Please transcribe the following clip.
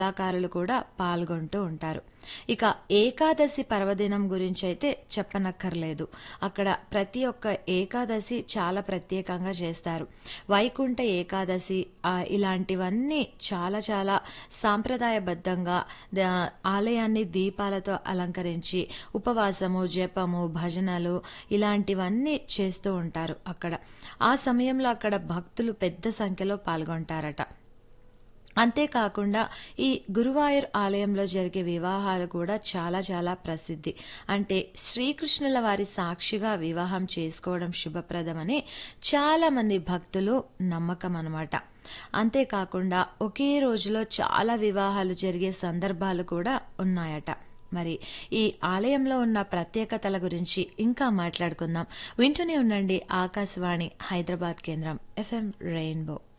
కళాకారులు కూడా పాల్గొంటూ ఉంటారు ఇక ఏకాదశి పర్వదినం గురించి అయితే చెప్పనక్కర్లేదు అక్కడ ప్రతి ఒక్క ఏకాదశి చాలా ప్రత్యేకంగా చేస్తారు వైకుంఠ ఏకాదశి ఆ, ఇలాంటివన్నీ చాలా చాలా సాంప్రదాయబద్ధంగా ద- ఆలయాన్ని దీపాలతో అలంకరించి ఉపవాసము జపము భజనలు ఇలాంటివన్నీ చేస్తూ ఉంటారు అక్కడ ఆ సమయంలో అక్కడ భక్తులు పెద్ద సంఖ్యలో పాల్గొంటారట అంతేకాకుండా ఈ గురువాయూర్ ఆలయంలో జరిగే వివాహాలు కూడా చాలా చాలా ప్రసిద్ధి అంటే శ్రీకృష్ణుల వారి సాక్షిగా వివాహం చేసుకోవడం శుభప్రదమని చాలా మంది భక్తులు నమ్మకం అన్నమాట అంతేకాకుండా ఒకే రోజులో చాలా వివాహాలు జరిగే సందర్భాలు కూడా ఉన్నాయట మరి ఈ ఆలయంలో ఉన్న ప్రత్యేకతల గురించి ఇంకా మాట్లాడుకుందాం వింటూనే ఉండండి ఆకాశవాణి హైదరాబాద్ కేంద్రం ఎఫ్ఎం రెయిన్బో